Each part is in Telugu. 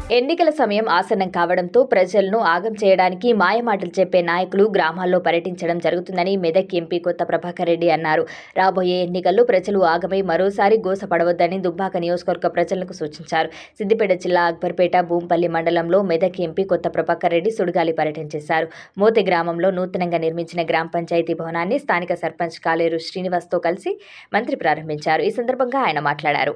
ఎన్నికల సమయం ఆసన్నం కావడంతో ప్రజలను ఆగం చేయడానికి మాయమాటలు చెప్పే నాయకులు గ్రామాల్లో పర్యటించడం జరుగుతుందని మెదక్ ఎంపీ కొత్త ప్రభాకర్ రెడ్డి అన్నారు రాబోయే ఎన్నికల్లో ప్రజలు ఆగమై మరోసారి గోసపడవద్దని దుబ్బాక నియోజకవర్గ ప్రజలకు సూచించారు సిద్దిపేట జిల్లా అక్బర్పేట భూంపల్లి మండలంలో మెదక్ ఎంపీ కొత్త ప్రభాకర్ రెడ్డి సుడిగాలి పర్యటన చేశారు మోతి గ్రామంలో నూతనంగా నిర్మించిన గ్రామ పంచాయతీ భవనాన్ని స్థానిక సర్పంచ్ కాలేరు శ్రీనివాస్తో కలిసి మంత్రి ప్రారంభించారు ఈ సందర్భంగా ఆయన మాట్లాడారు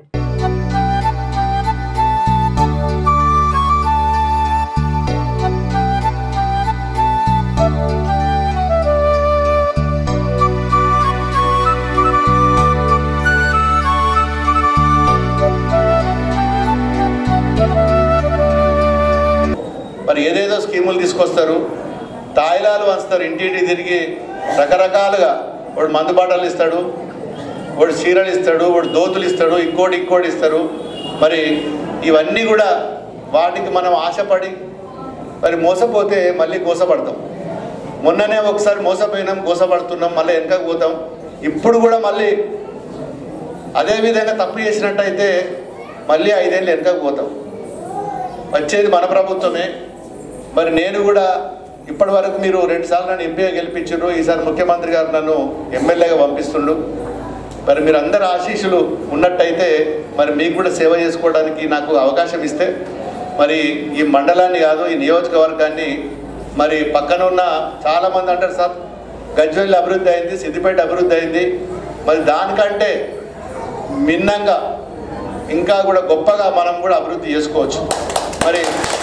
మరి ఏదేదో స్కీములు తీసుకొస్తారు తాయిలాలు వంచుతారు ఇంటింటి తిరిగి రకరకాలుగా వాడు మందు బాటలు ఇస్తాడు వాడు చీరలు ఇస్తాడు వాడు దోతులు ఇస్తాడు ఇంకోటి ఇంకోటి ఇస్తారు మరి ఇవన్నీ కూడా వాటికి మనం ఆశపడి మరి మోసపోతే మళ్ళీ గోసపడతాం మొన్ననే ఒకసారి మోసపోయినాం గోసపడుతున్నాం మళ్ళీ వెనకకు పోతాం ఇప్పుడు కూడా మళ్ళీ అదే విధంగా తప్పు చేసినట్టయితే మళ్ళీ ఐదేళ్ళు వెనకకు పోతాం వచ్చేది మన ప్రభుత్వమే మరి నేను కూడా ఇప్పటి వరకు మీరు రెండుసార్లు నన్ను ఎంపీగా గెలిపించారు ఈసారి ముఖ్యమంత్రి గారు నన్ను ఎమ్మెల్యేగా పంపిస్తుండు మరి మీరు అందరు ఆశీస్సులు ఉన్నట్టయితే మరి మీకు కూడా సేవ చేసుకోవడానికి నాకు అవకాశం ఇస్తే మరి ఈ మండలాన్ని కాదు ఈ నియోజకవర్గాన్ని మరి పక్కన ఉన్న చాలామంది అంటారు సార్ గజ్వెల్లి అభివృద్ధి అయింది సిద్దిపేట అభివృద్ధి అయింది మరి దానికంటే మిన్నంగా ఇంకా కూడా గొప్పగా మనం కూడా అభివృద్ధి చేసుకోవచ్చు మరి